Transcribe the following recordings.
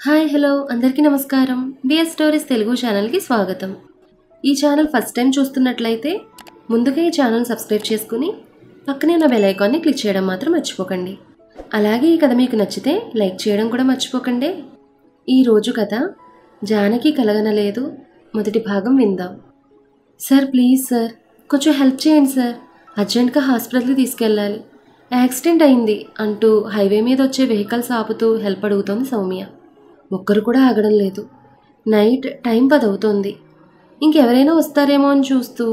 hi hello అందరికీ నమస్కారం BS stories Telugu ఛానల్కి స్వాగతం ఈ ఛానల్ ఫస్ట్ టైం చూస్తున్నట్లయితే ముందుగా ఈ ఛానల్ సబ్స్క్రైబ్ చేసుకుని పక్కనే ఉన్న బెల్ ఐకాన్ని క్లిక్ చేయడం మాత్రం మర్చిపోకండి అలాగే ఈ కథ మీకు నచ్చితే లైక్ చేయడం కూడా మర్చిపోకండి ఈ రోజు కథ జానకి కలగనలేదు మొదటి భాగం విందాం సార్ ప్లీజ్ సార్ కొంచెం హెల్ప్ చేయండి సార్ అర్జెంట్గా హాస్పిటల్కి తీసుకెళ్ళాలి యాక్సిడెంట్ అయింది అంటూ హైవే మీద వచ్చే వెహికల్స్ ఆపుతూ హెల్ప్ అడుగుతోంది సౌమ్య ఒక్కరు కూడా ఆగడం లేదు నైట్ టైం పది అవుతోంది ఇంకెవరైనా వస్తారేమో అని చూస్తూ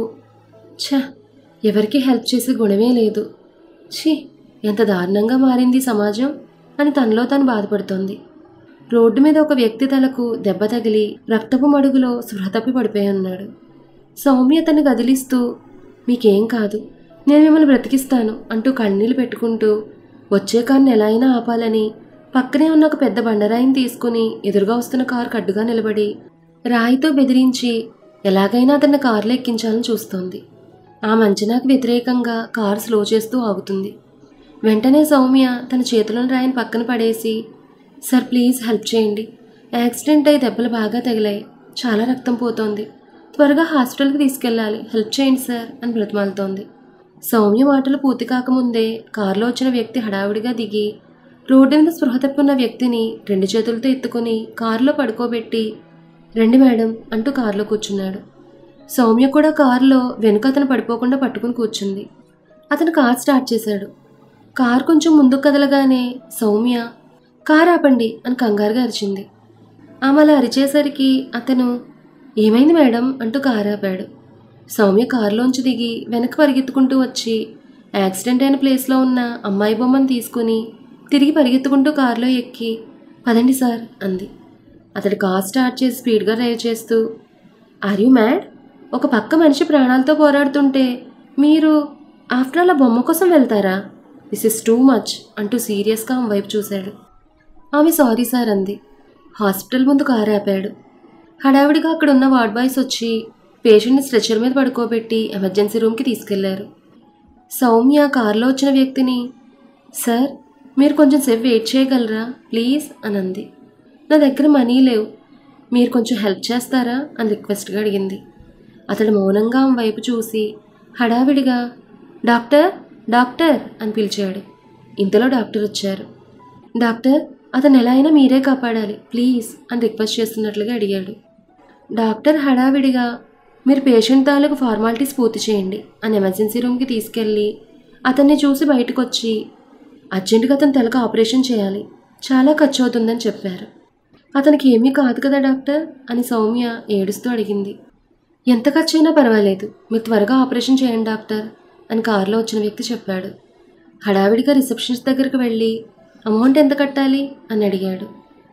ఛ ఎవరికి హెల్ప్ చేసే గుణమే లేదు ఛీ ఎంత దారుణంగా మారింది సమాజం అని తనలో తను బాధపడుతోంది రోడ్డు మీద ఒక వ్యక్తి తలకు దెబ్బ తగిలి రక్తపు మడుగులో స్పృహ తప్పి పడిపోయి ఉన్నాడు సౌమ్య తను కదిలిస్తూ మీకేం కాదు నేను మిమ్మల్ని బ్రతికిస్తాను అంటూ కన్నీళ్లు పెట్టుకుంటూ వచ్చే కారుని ఎలా అయినా ఆపాలని పక్కనే ఉన్న ఒక పెద్ద బండరాయిని తీసుకుని ఎదురుగా వస్తున్న కారు కడ్డుగా నిలబడి రాయితో బెదిరించి ఎలాగైనా అతన్ని కారులో ఎక్కించాలని చూస్తోంది ఆ మంచనాకు వ్యతిరేకంగా కారు స్లో చేస్తూ ఆగుతుంది వెంటనే సౌమ్య తన చేతిలోని రాయిని పక్కన పడేసి సార్ ప్లీజ్ హెల్ప్ చేయండి యాక్సిడెంట్ అయి దెబ్బలు బాగా తగిలాయి చాలా రక్తం పోతోంది త్వరగా హాస్పిటల్కి తీసుకెళ్ళాలి హెల్ప్ చేయండి సార్ అని బ్రతిమాలుతోంది సౌమ్య మాటలు పూర్తి కాకముందే కారులో వచ్చిన వ్యక్తి హడావుడిగా దిగి రోడ్డు మీద స్పృహ తప్పున్న వ్యక్తిని రెండు చేతులతో ఎత్తుకొని కారులో పడుకోబెట్టి రండి మేడం అంటూ కారులో కూర్చున్నాడు సౌమ్య కూడా కారులో వెనుక అతను పడిపోకుండా పట్టుకుని కూర్చుంది అతను కార్ స్టార్ట్ చేశాడు కార్ కొంచెం ముందుకు కదలగానే సౌమ్య కార్ ఆపండి అని కంగారుగా అరిచింది ఆమె అలా అరిచేసరికి అతను ఏమైంది మేడం అంటూ కారు ఆపాడు సౌమ్య కారులోంచి దిగి వెనక్కి పరిగెత్తుకుంటూ వచ్చి యాక్సిడెంట్ అయిన ప్లేస్లో ఉన్న అమ్మాయి బొమ్మను తీసుకుని తిరిగి పరిగెత్తుకుంటూ కారులో ఎక్కి పదండి సార్ అంది అతడు కార్ స్టార్ట్ చేసి స్పీడ్గా డ్రైవ్ చేస్తూ ఆర్ యూ మ్యాడ్ ఒక పక్క మనిషి ప్రాణాలతో పోరాడుతుంటే మీరు ఆఫ్టర్ ఆల్ ఆ బొమ్మ కోసం వెళ్తారా దిస్ ఇస్ టూ మచ్ అంటూ సీరియస్గా ఆమె వైపు చూశాడు ఆమె సారీ సార్ అంది హాస్పిటల్ ముందు కారు ఆపాడు హడావిడిగా అక్కడ ఉన్న వార్డ్ బాయ్స్ వచ్చి పేషెంట్ని స్ట్రెచర్ మీద పడుకోబెట్టి ఎమర్జెన్సీ రూమ్కి తీసుకెళ్లారు సౌమ్య కారులో వచ్చిన వ్యక్తిని సార్ మీరు కొంచెం సేపు వెయిట్ చేయగలరా ప్లీజ్ అని అంది నా దగ్గర మనీ లేవు మీరు కొంచెం హెల్ప్ చేస్తారా అని రిక్వెస్ట్గా అడిగింది అతడు మౌనంగా ఆమె వైపు చూసి హడావిడిగా డాక్టర్ డాక్టర్ అని పిలిచాడు ఇంతలో డాక్టర్ వచ్చారు డాక్టర్ అతను ఎలా అయినా మీరే కాపాడాలి ప్లీజ్ అని రిక్వెస్ట్ చేస్తున్నట్లుగా అడిగాడు డాక్టర్ హడావిడిగా మీరు పేషెంట్ తాలూకు ఫార్మాలిటీస్ పూర్తి చేయండి అని ఎమర్జెన్సీ రూమ్కి తీసుకెళ్ళి అతన్ని చూసి బయటకు వచ్చి అర్జెంటుగా అతని తలకు ఆపరేషన్ చేయాలి చాలా ఖర్చు అవుతుందని చెప్పారు అతనికి ఏమీ కాదు కదా డాక్టర్ అని సౌమ్య ఏడుస్తూ అడిగింది ఎంత ఖర్చు అయినా పర్వాలేదు మీరు త్వరగా ఆపరేషన్ చేయండి డాక్టర్ అని కారులో వచ్చిన వ్యక్తి చెప్పాడు హడావిడిగా రిసెప్షనిస్ట్ దగ్గరికి వెళ్ళి అమౌంట్ ఎంత కట్టాలి అని అడిగాడు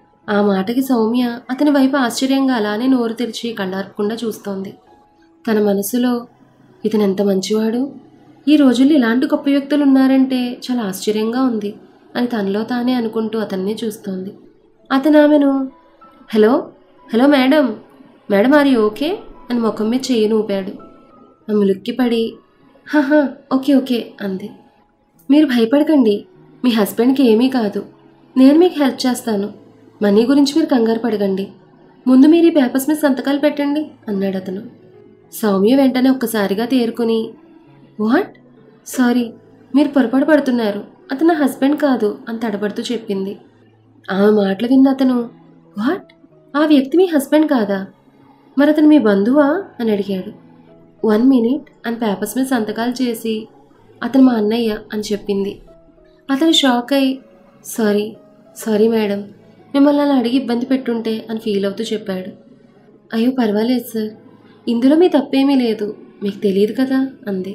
ఆ మాటకి సౌమ్య అతని వైపు ఆశ్చర్యంగా అలానే నోరు తెరిచి కళ్ళార్పకుండా చూస్తోంది తన మనసులో ఇతను ఎంత మంచివాడు ఈ రోజుల్లో ఇలాంటి గొప్ప వ్యక్తులు ఉన్నారంటే చాలా ఆశ్చర్యంగా ఉంది అని తనలో తానే అనుకుంటూ అతన్నే చూస్తోంది అతను ఆమెను hello hello madam madam are you okay అని ముఖం మీద చెయ్యి ఊపాడు ఆమె లుక్కిపడి హహా ఓకే ఓకే అంది మీరు భయపడకండి మీ హస్బెండ్కి ఏమీ కాదు నేను మీకు హెల్ప్ చేస్తాను మనీ గురించి మీరు కంగారు పడకండి ముందు మీరు ఈ పేపర్స్ మీద సంతకాలు పెట్టండి అన్నాడు అతను సౌమ్య వెంటనే ఒక్కసారిగా తేరుకుని వాట్ సారీ మీరు పొరపాటు పడుతున్నారు అతను నా హస్బెండ్ కాదు అని తడబడుతూ చెప్పింది ఆమె మాటలు విన్న అతను వాట్ ఆ వ్యక్తి మీ హస్బెండ్ కాదా మరి అతను మీ బంధువా అని అడిగాడు వన్ మినిట్ అని పేపర్స్ మీద సంతకాలు చేసి అతను మా అన్నయ్య అని చెప్పింది అతను షాక్ అయి సారీ సారీ మేడం మిమ్మల్ని అలా అడిగి ఇబ్బంది పెట్టుంటే అని ఫీల్ అవుతూ చెప్పాడు అయ్యో పర్వాలేదు సార్ ఇందులో మీ తప్పేమీ లేదు మీకు తెలియదు కదా అంది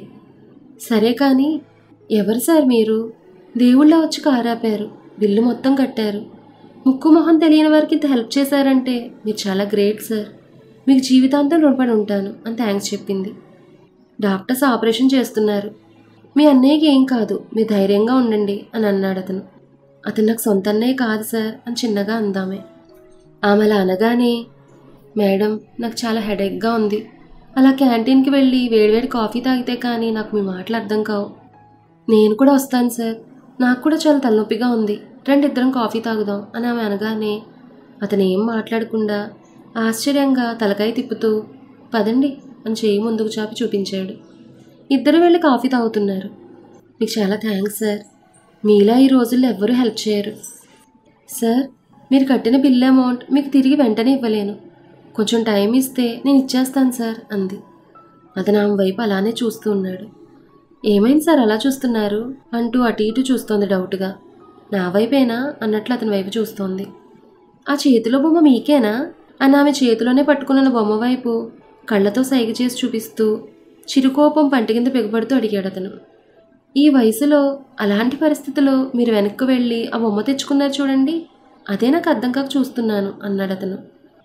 సరే కానీ ఎవరు సార్ మీరు దేవుళ్ళ వచ్చి కారాపారు బిల్లు మొత్తం కట్టారు ముక్కు మొహం తెలియని వారికి ఇంత హెల్ప్ చేశారంటే మీరు చాలా గ్రేట్ సార్ మీకు జీవితాంతం రుణపడి ఉంటాను అని థ్యాంక్స్ చెప్పింది డాక్టర్స్ ఆపరేషన్ చేస్తున్నారు మీ అన్నయ్యకి ఏం కాదు మీరు ధైర్యంగా ఉండండి అని అన్నాడు అతను అతను నాకు సొంత అన్నయ్య కాదు సార్ అని చిన్నగా అందామే ఆమె అలా అనగానే మేడం నాకు చాలా హెడేక్గా ఉంది అలా క్యాంటీన్కి వెళ్ళి వేడివేడి కాఫీ తాగితే కానీ నాకు మీ మాటలు అర్థం కావు నేను కూడా వస్తాను సార్ నాకు కూడా చాలా తలనొప్పిగా ఉంది రండి ఇద్దరం కాఫీ తాగుదాం అని ఆమె అనగానే అతను ఏం మాట్లాడకుండా ఆశ్చర్యంగా తలకాయ తిప్పుతూ పదండి అని చేయి ముందుకు చాపి చూపించాడు ఇద్దరు వెళ్ళి కాఫీ తాగుతున్నారు మీకు చాలా థ్యాంక్స్ సార్ మీలా ఈ రోజుల్లో ఎవ్వరూ హెల్ప్ చేయరు సార్ మీరు కట్టిన బిల్ అమౌంట్ మీకు తిరిగి వెంటనే ఇవ్వలేను కొంచెం టైం ఇస్తే నేను ఇచ్చేస్తాను సార్ అంది అతను ఆమె వైపు అలానే చూస్తూ ఉన్నాడు ఏమైంది సార్ అలా చూస్తున్నారు అంటూ అటు ఇటు చూస్తోంది డౌట్గా నా వైపేనా అన్నట్లు అతని వైపు చూస్తోంది ఆ చేతిలో బొమ్మ మీకేనా అని ఆమె చేతిలోనే పట్టుకున్న బొమ్మ వైపు కళ్ళతో సైగ చేసి చూపిస్తూ చిరుకోపం పంట కింద పెగుపడుతూ అడిగాడు అతను ఈ వయసులో అలాంటి పరిస్థితిలో మీరు వెనక్కి వెళ్ళి ఆ బొమ్మ తెచ్చుకున్నారు చూడండి అదే నాకు అర్థం కాక చూస్తున్నాను అన్నాడు అతను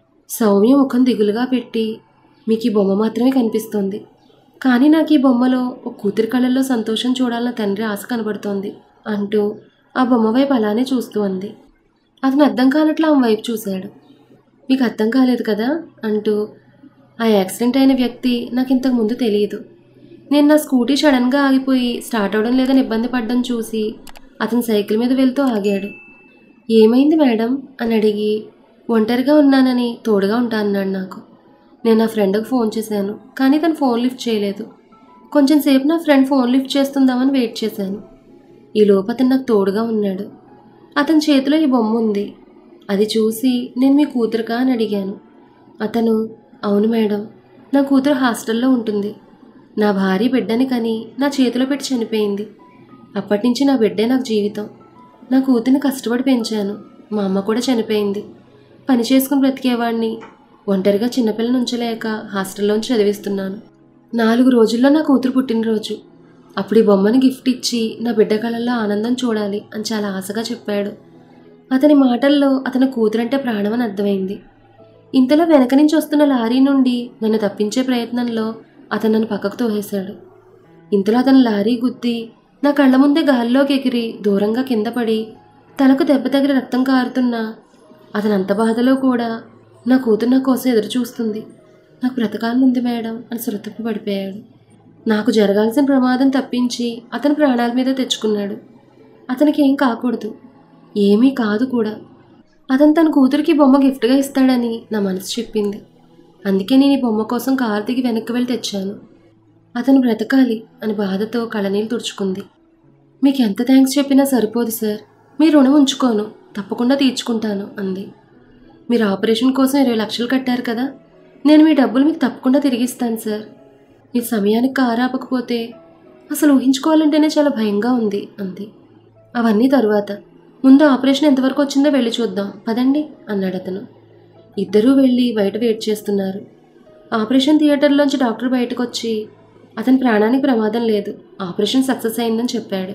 సౌమ్య ముఖం దిగులుగా పెట్టి మీకు ఈ బొమ్మ మాత్రమే కనిపిస్తోంది కానీ నాకు ఈ బొమ్మలో ఒక కూతురి కళ్ళల్లో సంతోషం చూడాలన్న తండ్రి ఆశ కనబడుతోంది అంటూ ఆ బొమ్మ వైపు అలానే చూస్తూ అంది అతను అర్థం కానట్లు ఆమె వైపు చూశాడు మీకు అర్థం కాలేదు కదా అంటూ ఆ యాక్సిడెంట్ అయిన వ్యక్తి నాకు ఇంతకు ముందు తెలియదు నేను నా స్కూటీ సడన్గా ఆగిపోయి స్టార్ట్ అవడం లేదని ఇబ్బంది పడ్డం చూసి అతను సైకిల్ మీద వెళ్తూ ఆగాడు ఏమైంది మేడం అని అడిగి ఒంటరిగా ఉన్నానని తోడుగా ఉంటా అన్నాడు నాకు నేను నా ఫ్రెండ్కి ఫోన్ చేశాను కానీ తను ఫోన్ లిఫ్ట్ చేయలేదు కొంచెం సేపు నా ఫ్రెండ్ ఫోన్ లిఫ్ట్ చేస్తుందామని వెయిట్ చేశాను ఈ లోపు అతను నాకు తోడుగా ఉన్నాడు అతని చేతిలో ఈ బొమ్మ ఉంది అది చూసి నేను మీ కూతురుకా అని అడిగాను అతను అవును మేడం నా కూతురు హాస్టల్లో ఉంటుంది నా భార్య బిడ్డని కని నా చేతిలో పెట్టి చనిపోయింది అప్పటి నుంచి నా బిడ్డే నాకు జీవితం నా కూతురిని కష్టపడి పెంచాను మా అమ్మ కూడా చనిపోయింది పని చేసుకుని బ్రతికేవాడిని ఒంటరిగా చిన్నపిల్లని ఉంచలేక హాస్టల్లోంచి చదివిస్తున్నాను నాలుగు రోజుల్లో నా కూతురు పుట్టినరోజు అప్పుడు ఈ బొమ్మని గిఫ్ట్ ఇచ్చి నా బిడ్డ కళల్లో ఆనందం చూడాలి అని చాలా ఆశగా చెప్పాడు అతని మాటల్లో అతని కూతురంటే ప్రాణం అని అర్థమైంది ఇంతలో వెనక నుంచి వస్తున్న లారీ నుండి నన్ను తప్పించే ప్రయత్నంలో అతను నన్ను పక్కకు తోసేశాడు ఇంతలో అతను లారీ గుద్ది నా కళ్ళ ముందే గాల్లోకి ఎగిరి దూరంగా కింద పడి తలకు దెబ్బ తగిలి రక్తం కారుతున్నా అతను అంత బాధలో కూడా నా కూతురు నా కోసం ఎదురు చూస్తుంది నాకు బ్రతకాలనుంది మేడం అని సురతప్పి పడిపోయాడు నాకు జరగాల్సిన ప్రమాదం తప్పించి అతని ప్రాణాల మీద తెచ్చుకున్నాడు అతనికి ఏం కాకూడదు ఏమీ కాదు కూడా అతను తన కూతురికి బొమ్మ గిఫ్ట్గా ఇస్తాడని నా మనసు చెప్పింది అందుకే నేను ఈ బొమ్మ కోసం కారు దిగి వెనక్కి వెళ్ళి తెచ్చాను అతను బ్రతకాలి అని బాధతో కళ్ళనీళ్ళు తుడుచుకుంది మీకు ఎంత థ్యాంక్స్ చెప్పినా సరిపోదు సార్ మీ రుణం ఉంచుకోను తప్పకుండా తీర్చుకుంటాను అంది మీరు ఆపరేషన్ కోసం ఇరవై లక్షలు కట్టారు కదా నేను మీ డబ్బులు మీకు తప్పకుండా తిరిగిస్తాను సార్ మీ సమయానికి కారు ఆపకపోతే అసలు ఊహించుకోవాలంటేనే చాలా భయంగా ఉంది అంది అవన్నీ తరువాత ముందు ఆపరేషన్ ఎంతవరకు వచ్చిందో వెళ్ళి చూద్దాం పదండి అన్నాడు అతను ఇద్దరూ వెళ్ళి బయట వెయిట్ చేస్తున్నారు ఆపరేషన్ థియేటర్లోంచి డాక్టర్ బయటకు వచ్చి అతని ప్రాణానికి ప్రమాదం లేదు ఆపరేషన్ సక్సెస్ అయిందని చెప్పాడు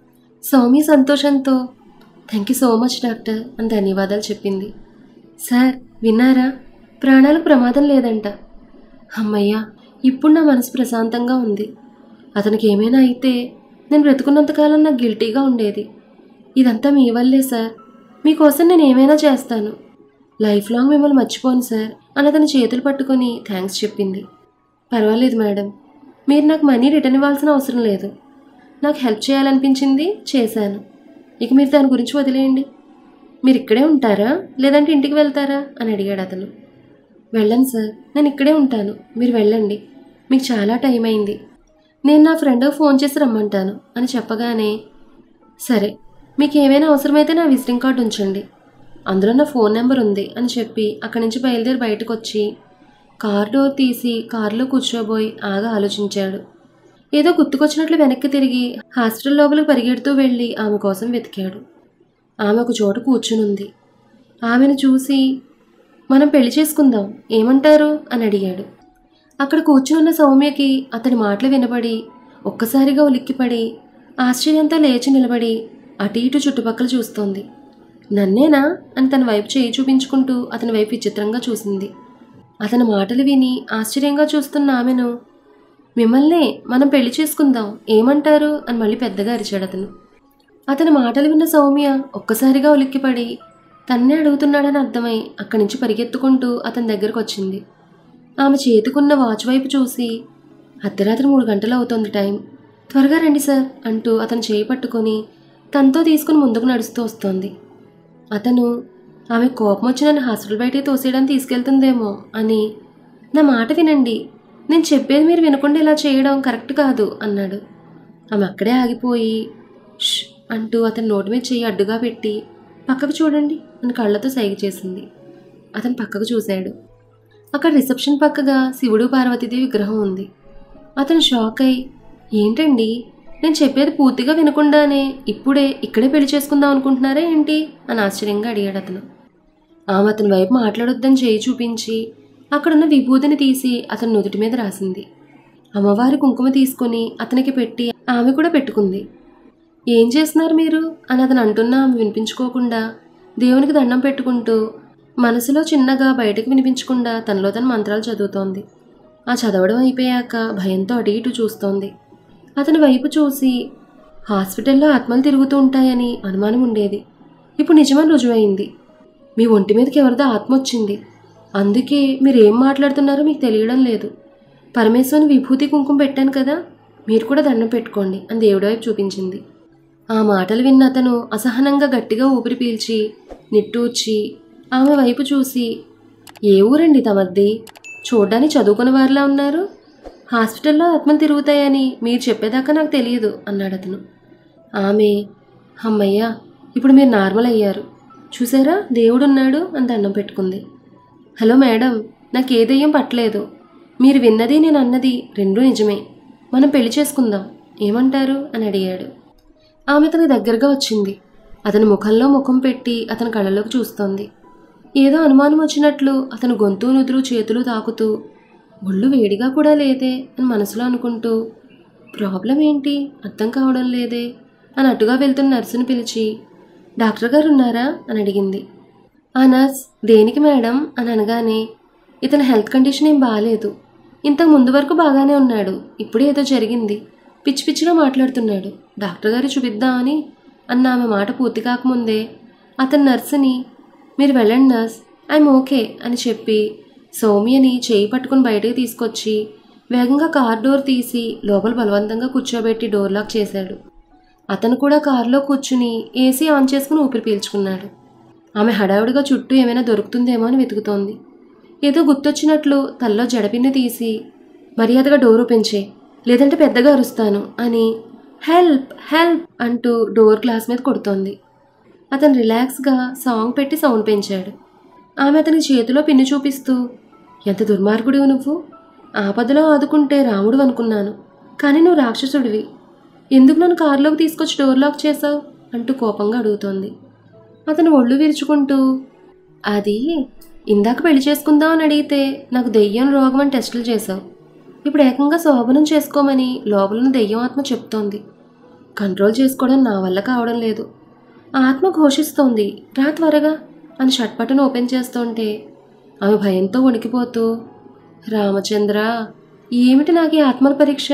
సౌమి సంతోషంతో thank you so much doctor అని ధన్యవాదాలు చెప్పింది సార్ విన్నారా ప్రాణాలకు ప్రమాదం లేదంట అమ్మయ్యా ఇప్పుడు నా మనసు ప్రశాంతంగా ఉంది అతనికి ఏమైనా అయితే నేను బ్రతుకున్నంతకాలం నాకు గిల్టీగా ఉండేది ఇదంతా మీ వల్లే సార్ మీకోసం నేను ఏమైనా చేస్తాను లైఫ్ లాంగ్ మిమ్మల్ని మర్చిపోను సార్ అని అతని చేతులు పట్టుకొని థ్యాంక్స్ చెప్పింది పర్వాలేదు మేడం మీరు నాకు మనీ రిటర్న్ ఇవ్వాల్సిన అవసరం లేదు నాకు హెల్ప్ చేయాలనిపించింది చేశాను ఇక మీరు దాని గురించి వదిలేయండి మీరు ఇక్కడే ఉంటారా లేదంటే ఇంటికి వెళ్తారా అని అడిగాడు అతను వెళ్ళండి సార్ నేను ఇక్కడే ఉంటాను మీరు వెళ్ళండి మీకు చాలా టైం అయింది నేను నా ఫ్రెండ్కి ఫోన్ చేసి రమ్మంటాను అని చెప్పగానే సరే మీకు ఏమైనా అవసరమైతే నా విజిటింగ్ కార్డు ఉంచండి అందులో నా ఫోన్ నెంబర్ ఉంది అని చెప్పి అక్కడి నుంచి బయలుదేరి బయటకు వచ్చి కార్ డోర్ తీసి కారులో కూర్చోబోయి ఆగా ఆలోచించాడు ఏదో గుర్తుకొచ్చినట్లు వెనక్కి తిరిగి హాస్పిటల్ లోపలికి పరిగెడుతూ వెళ్ళి ఆమె కోసం వెతికాడు ఆమె ఒక చోట కూర్చునుంది ఆమెను చూసి మనం పెళ్లి చేసుకుందాం ఏమంటారు అని అడిగాడు అక్కడ కూర్చున్న సౌమ్యకి అతని మాటలు వినబడి ఒక్కసారిగా ఉలిక్కిపడి ఆశ్చర్యంతో లేచి నిలబడి అటు ఇటు చుట్టుపక్కల చూస్తోంది నన్నేనా అని తన వైపు చేయి చూపించుకుంటూ అతని వైపు విచిత్రంగా చూసింది అతని మాటలు విని ఆశ్చర్యంగా చూస్తున్న ఆమెను మిమ్మల్నే మనం పెళ్లి చేసుకుందాం ఏమంటారు అని మళ్ళీ పెద్దగా అరిచాడు అతను అతని మాటలు విన్న సౌమ్య ఒక్కసారిగా ఉలిక్కిపడి తన్నే అడుగుతున్నాడని అర్థమై అక్కడి నుంచి పరిగెత్తుకుంటూ అతని దగ్గరకు వచ్చింది ఆమె చేతికున్న వాచ్ వైపు చూసి అర్ధరాత్రి మూడు గంటలు అవుతోంది టైం త్వరగా రండి సార్ అంటూ అతను చేయి పట్టుకొని తనతో తీసుకుని ముందుకు నడుస్తూ వస్తోంది అతను ఆమె కోపం వచ్చి నన్ను హాస్పిటల్ బయటికి తోసేయడానికి తీసుకెళ్తుందేమో అని నా మాట వినండి నేను చెప్పేది మీరు వినకుండా ఇలా చేయడం కరెక్ట్ కాదు అన్నాడు ఆమె అక్కడే ఆగిపోయి "ష్" అంటూ అతని నోటి మీద చెయ్యి అడ్డుగా పెట్టి పక్కకు చూడండి అని కళ్ళతో సైగ చేసింది అతను పక్కకు చూశాడు అక్కడ రిసెప్షన్ పక్కగా శివుడు పార్వతీదేవి విగ్రహం ఉంది అతను షాక్ అయి ఏంటండి నేను చెప్పేది పూర్తిగా వినకుండానే ఇప్పుడే ఇక్కడే పెళ్లి చేసుకుందాం అనుకుంటున్నారా ఏంటి అని ఆశ్చర్యంగా అడిగాడు అతను ఆమె అతని వైపు మాట్లాడొద్దని చేయి చూపించి అక్కడున్న విభూతిని తీసి అతని నుదుటి మీద రాసింది అమ్మవారి కుంకుమ తీసుకొని అతనికి పెట్టి ఆమె కూడా పెట్టుకుంది ఏం చేస్తున్నారు మీరు అని అతను అంటున్నా ఆమె వినిపించుకోకుండా దేవునికి దండం పెట్టుకుంటూ మనసులో చిన్నగా బయటకు వినిపించకుండా తనలో తన మంత్రాలు చదువుతోంది ఆ చదవడం అయిపోయాక భయంతో అటు ఇటు చూస్తోంది అతని వైపు చూసి హాస్పిటల్లో ఆత్మలు తిరుగుతూ ఉంటాయని అనుమానం ఉండేది ఇప్పుడు నిజమని రుజువైంది మీ ఒంటి మీదకి ఎవరిదో ఆత్మ వచ్చింది అందుకే మీరు ఏం మాట్లాడుతున్నారో మీకు తెలియడం లేదు పరమేశ్వరుని విభూతి కుంకుమ పెట్టాను కదా మీరు కూడా దండం పెట్టుకోండి అని దేవుడి వైపు చూపించింది ఆ మాటలు విన్న అతను అసహనంగా గట్టిగా ఊపిరి పీల్చి నిట్టూర్చి ఆమె వైపు చూసి ఏ ఊరండి తమద్ది చూడ్డానికి చదువుకున్న వారిలా ఉన్నారు హాస్పిటల్లో ఆత్మలు తిరుగుతాయని మీరు చెప్పేదాకా నాకు తెలియదు అన్నాడు అతను ఆమె అమ్మయ్యా ఇప్పుడు మీరు నార్మల్ అయ్యారు చూసారా దేవుడున్నాడు అని దండం పెట్టుకుంది హలో మేడం నాకు ఏ దెయ్యం పట్టలేదు మీరు విన్నది నేను అన్నది రెండూ నిజమే మనం పెళ్లి చేసుకుందాం ఏమంటారు అని అడిగాడు ఆమె అతని దగ్గరగా వచ్చింది అతని ముఖంలో ముఖం పెట్టి అతని కళ్ళలోకి చూస్తోంది ఏదో అనుమానం వచ్చినట్లు అతను గొంతు నుదురు చేతులు తాకుతూ ఒళ్ళు వేడిగా కూడా లేదే అని మనసులో అనుకుంటూ ప్రాబ్లం ఏంటి అర్థం కావడం లేదే అని అటుగా వెళ్తున్న నర్సుని పిలిచి డాక్టర్ గారు ఉన్నారా అని అడిగింది ఆ నర్స్ దేనికి మేడం అని అనగానే ఇతని హెల్త్ కండిషన్ ఏం బాగాలేదు ఇంతకు ముందు వరకు బాగానే ఉన్నాడు ఇప్పుడే ఏదో జరిగింది పిచ్చి పిచ్చిగా మాట్లాడుతున్నాడు డాక్టర్ గారు చూపిద్దామని అన్న ఆమె మాట పూర్తి కాకముందే అతని నర్సుని మీరు వెళ్ళండి నర్స్ ఐఎమ్ ఓకే అని చెప్పి సౌమ్యని చేయి పట్టుకుని బయటకు తీసుకొచ్చి వేగంగా కార్ డోర్ తీసి లోపల బలవంతంగా కూర్చోబెట్టి డోర్ లాక్ చేశాడు అతను కూడా కారులో కూర్చుని ఏసీ ఆన్ చేసుకుని ఊపిరి పీల్చుకున్నాడు ఆమె హడావుడిగా చుట్టూ ఏమైనా దొరుకుతుందేమో అని వెతుకుతోంది ఏదో గుర్తొచ్చినట్లు తల్లో జడపిన్ని తీసి మర్యాదగా డోర్ ఓపెన్ చేయి లేదంటే పెద్దగా అరుస్తాను అని హెల్ప్ హెల్ప్ అంటూ డోర్ గ్లాస్ మీద కొడుతోంది అతను రిలాక్స్గా సాంగ్ పెట్టి సౌండ్ పెంచాడు ఆమె అతని చేతిలో పిన్ను చూపిస్తూ ఎంత దుర్మార్గుడివి నువ్వు ఆపదలో ఆదుకుంటే రాముడు అనుకున్నాను కానీ నువ్వు రాక్షసుడివి ఎందుకు నన్ను కారులోకి తీసుకొచ్చి డోర్ లాక్ చేసావు అంటూ కోపంగా అడుగుతోంది అతను ఒళ్ళు విరుచుకుంటూ అది ఇందాక పెళ్లి చేసుకుందాం అని అడిగితే నాకు దెయ్యం రోగం అని టెస్టులు చేశావు ఇప్పుడు ఏకంగా శోభనం చేసుకోమని లోపల దెయ్యం ఆత్మ చెప్తోంది కంట్రోల్ చేసుకోవడం నా వల్ల కావడం లేదు ఆ ఆత్మ ఘోషిస్తోంది రా త్వరగా అని షట్పటను ఓపెన్ చేస్తుంటే ఆమె భయంతో వణికిపోతూ రామచంద్ర ఏమిటి నాకు ఈ ఆత్మల పరీక్ష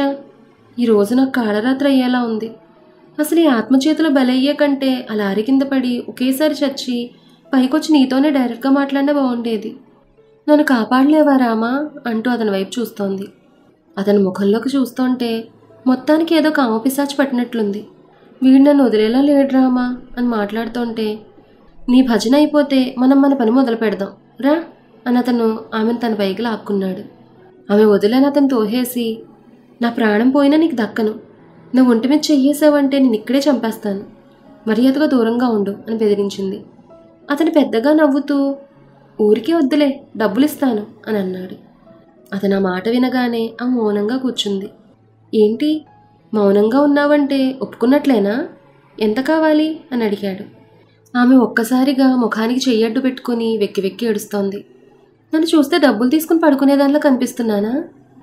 ఈ రోజు నాకు కాళరాత్రి అయ్యేలా ఉంది అసలు ఈ ఆత్మ చేతిలో బలయ్యే కంటే ఆ లారీ కింద పడి ఒకేసారి చచ్చి పైకొచ్చి నీతోనే డైరెక్ట్గా మాట్లాడినా బాగుండేది నన్ను కాపాడలేవా రామా అంటూ అతని వైపు చూస్తోంది అతని ముఖంలోకి చూస్తుంటే మొత్తానికి ఏదో కామపిశాచి పట్టినట్లుంది వీడు నన్ను వదిలేలా లేడు రామా అని మాట్లాడుతుంటే నీ భజన అయిపోతే మనం మన పని మొదలు పెడదాం రా అని అతను ఆమెను తన పైకి లాక్కున్నాడు ఆమె వదిలేని అతను తోహేసి నా ప్రాణం పోయినా నీకు దక్కను నా ఒంటి మీద చెయ్యేసావంటే నేను ఇక్కడే చంపేస్తాను మర్యాదగా దూరంగా ఉండు అని బెదిరించింది అతను పెద్దగా నవ్వుతూ ఊరికే వద్దులే డబ్బులు ఇస్తాను అని అన్నాడు అతను ఆ మాట వినగానే ఆ మౌనంగా కూర్చుంది ఏంటి మౌనంగా ఉన్నావంటే ఒప్పుకున్నట్లేనా ఎంత కావాలి అని అడిగాడు ఆమె ఒక్కసారిగా ముఖానికి చెయ్యడ్డు పెట్టుకుని వెక్కి వెక్కి ఏడుస్తోంది నన్ను చూస్తే డబ్బులు తీసుకుని పడుకునేదానిలో కనిపిస్తున్నానా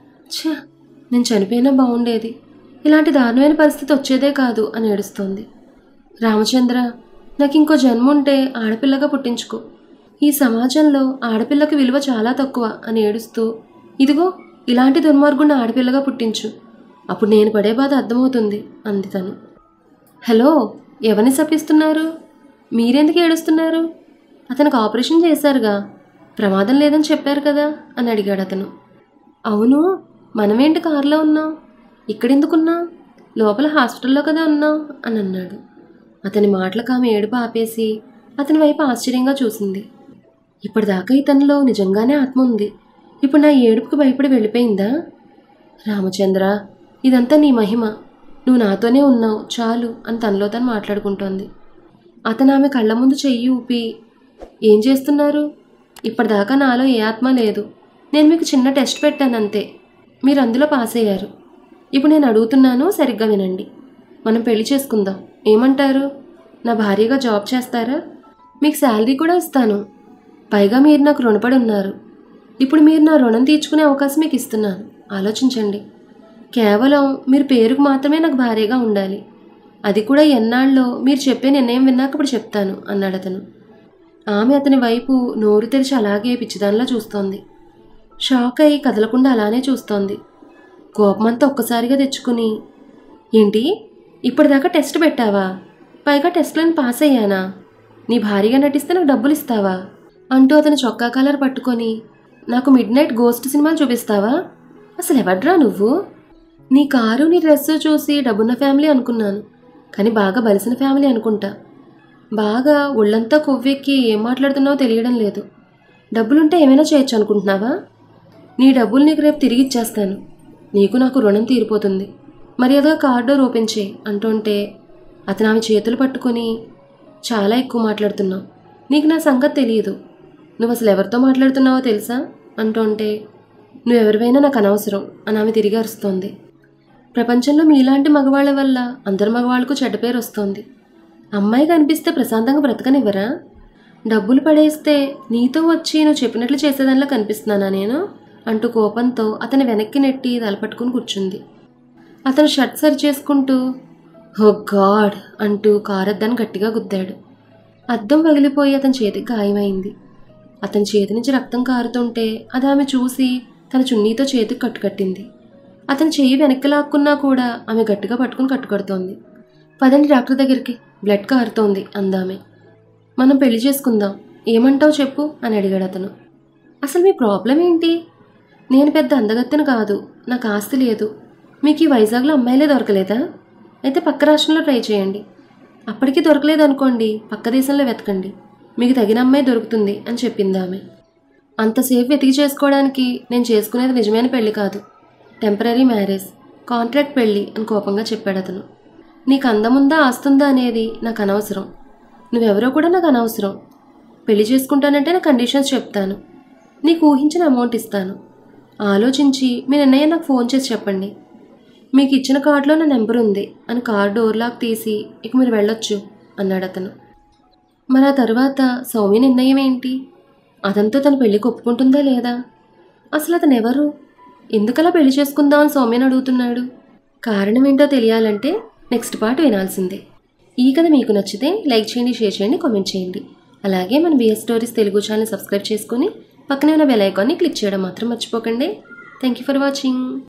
ఛ నేను చనిపోయినా బాగుండేది ఇలాంటి దారుణమైన పరిస్థితి వచ్చేదే కాదు అని ఏడుస్తోంది రామచంద్ర నాకు ఇంకో జన్మ ఉంటే ఆడపిల్లగా పుట్టించుకో ఈ సమాజంలో ఆడపిల్లకి విలువ చాలా తక్కువ అని ఏడుస్తూ ఇదిగో ఇలాంటి దుర్మార్గుడిని ఆడపిల్లగా పుట్టించు అప్పుడు నేను పడే బాధ అర్థమవుతుంది అంది తను హలో ఎవరిని శపిస్తున్నారు మీరెందుకు ఏడుస్తున్నారు అతనికి ఆపరేషన్ చేశారుగా ప్రమాదం లేదని చెప్పారు కదా అని అడిగాడు అతను అవును మనమేంటి కారులో ఉన్నాం ఇక్కడెందుకున్నాం లోపల హాస్పిటల్లో కదా ఉన్నాం అని అన్నాడు అతని మాటలకు ఆమె ఏడుపు ఆపేసి అతని వైపు ఆశ్చర్యంగా చూసింది ఇప్పటిదాకా ఇతనిలో నిజంగానే ఆత్మ ఉంది ఇప్పుడు నా ఏడుపుకి భయపడి వెళ్ళిపోయిందా రామచంద్ర ఇదంతా నీ మహిమ నువ్వు నాతోనే ఉన్నావు చాలు అని తనలో తను మాట్లాడుకుంటోంది అతను ఆమె కళ్ళ ముందు చెయ్యి ఊపి ఏం చేస్తున్నారు ఇప్పటిదాకా నాలో ఏ ఆత్మ లేదు నేను మీకు చిన్న టెస్ట్ పెట్టాను అంతే మీరు అందులో పాస్ అయ్యారు ఇప్పుడు నేను అడుగుతున్నాను సరిగ్గా వినండి మనం పెళ్లి చేసుకుందాం ఏమంటారు నా భార్యగా జాబ్ చేస్తారా మీకు శాలరీ కూడా ఇస్తాను పైగా మీరు నాకు రుణపడి ఉన్నారు ఇప్పుడు మీరు నా రుణం తీర్చుకునే అవకాశం మీకు ఇస్తున్నాను ఆలోచించండి కేవలం మీరు పేరుకు మాత్రమే నాకు భార్యగా ఉండాలి అది కూడా ఎన్నాళ్ళలో మీరు చెప్పే నిర్ణయం విన్నాక ఇప్పుడు చెప్తాను అన్నాడు అతను ఆమె అతని వైపు నోరు తెరిచి అలాగే పిచ్చిదానిలా చూస్తోంది షాక్ అయి కదలకుండా అలానే చూస్తోంది కోపమంతా ఒక్కసారిగా తెచ్చుకుని ఏంటి ఇప్పటిదాకా టెస్ట్ పెట్టావా పైగా టెస్ట్లను పాస్ అయ్యానా నీ భారీగా నటిస్తే నాకు డబ్బులు ఇస్తావా అంటూ అతను చొక్కా కాలర్ పట్టుకొని నాకు మిడ్ నైట్ గోస్ట్ సినిమాలు చూపిస్తావా అసలు ఎవడ్రా నువ్వు నీ కారు నీ డ్రెస్ చూసి డబ్బున్న ఫ్యామిలీ అనుకున్నాను కానీ బాగా బలిసిన ఫ్యామిలీ అనుకుంటా బాగా ఒళ్ళంతా కొవ్వెక్కి ఏం మాట్లాడుతున్నావో తెలియడం లేదు డబ్బులుంటే ఏమైనా చేయొచ్చు అనుకుంటున్నావా నీ డబ్బులు నీకు రేపు తిరిగి ఇచ్చేస్తాను నీకు నాకు రుణం తీరిపోతుంది మరి అదో కార్ డోర్ ఓపెన్ చేయి అంటుంటే అతను ఆమె చేతులు పట్టుకొని చాలా ఎక్కువ మాట్లాడుతున్నావు నీకు నా సంగతి తెలియదు నువ్వు అసలు ఎవరితో మాట్లాడుతున్నావో తెలుసా అంటుంటే నువ్వెవరివైనా నాకు అనవసరం అని ఆమె తిరిగి అరుస్తోంది ప్రపంచంలో మీలాంటి మగవాళ్ళ వల్ల అందరి మగవాళ్ళకు చెడ్డ పేరు వస్తోంది అమ్మాయి కనిపిస్తే ప్రశాంతంగా బ్రతకనివ్వరా డబ్బులు పడేస్తే నీతో వచ్చి నువ్వు చెప్పినట్లు చేసేదానిలా కనిపిస్తున్నానా నేను అంటూ కోపంతో అతని వెనక్కి నెట్టి తలపట్టుకుని కూర్చుంది అతను షర్ట్ సరి చేసుకుంటూ హో గాడ్ అంటూ కారద్దాన్ని గట్టిగా గుద్దాడు అద్దం పగిలిపోయి అతని చేతికి గాయమైంది అతని చేతి నుంచి రక్తం కారుతుంటే అది ఆమె చూసి తన చున్నీతో చేతికి కట్టుకట్టింది అతని చెయ్యి వెనక్కి లాక్కున్నా కూడా ఆమె గట్టిగా పట్టుకుని కట్టుకడుతోంది పదండి డాక్టర్ దగ్గరికి బ్లడ్ కారుతోంది అందామె మనం పెళ్లి చేసుకుందాం ఏమంటావు చెప్పు అని అడిగాడు అతను అసలు మీ ప్రాబ్లం ఏంటి నేను పెద్ద అందగత్తెను కాదు నాకు ఆస్తి లేదు మీకు ఈ వైజాగ్లో అమ్మాయిలే దొరకలేదా అయితే పక్క రాష్ట్రంలో ట్రై చేయండి అప్పటికి దొరకలేదు అనుకోండి పక్క దేశంలో వెతకండి మీకు తగిన అమ్మాయి దొరుకుతుంది అని చెప్పింది ఆమె అంతసేపు వెతికి చేసుకోవడానికి నేను చేసుకునేది నిజమైన పెళ్లి కాదు టెంపరీ మ్యారేజ్ కాంట్రాక్ట్ పెళ్ళి అని కోపంగా చెప్పాడు అతను నీకు అందముందా ఆస్తుందా అనేది నాకు అనవసరం నువ్వెవరో కూడా నాకు అనవసరం పెళ్లి చేసుకుంటానంటే నా కండిషన్స్ చెప్తాను నీకు ఊహించిన అమౌంట్ ఇస్తాను ఆలోచించి మీ నిర్ణయం నాకు ఫోన్ చేసి చెప్పండి మీకు ఇచ్చిన కార్డులో నా నెంబర్ ఉంది అని కార్ డోర్ లాక్ తీసి ఇక మీరు వెళ్ళొచ్చు అన్నాడు అతను మరి ఆ తర్వాత సౌమ్య నిర్ణయం ఏంటి అతనితో తన పెళ్లికి ఒప్పుకుంటుందా లేదా అసలు అతను ఎవరు ఎందుకలా పెళ్లి చేసుకుందాం అని సౌమ్యని అడుగుతున్నాడు కారణం ఏంటో తెలియాలంటే నెక్స్ట్ పార్ట్ వినాల్సిందే ఈ కథ మీకు నచ్చితే లైక్ చేయండి షేర్ చేయండి కామెంట్ చేయండి అలాగే మన BS stories Telugu channel subscribe చేసుకొని పక్కనే ఉన్న బెల్ ఐకాన్ని క్లిక్ చేయడం మాత్రం మర్చిపోకండి థ్యాంక్ యూ ఫర్ వాచింగ్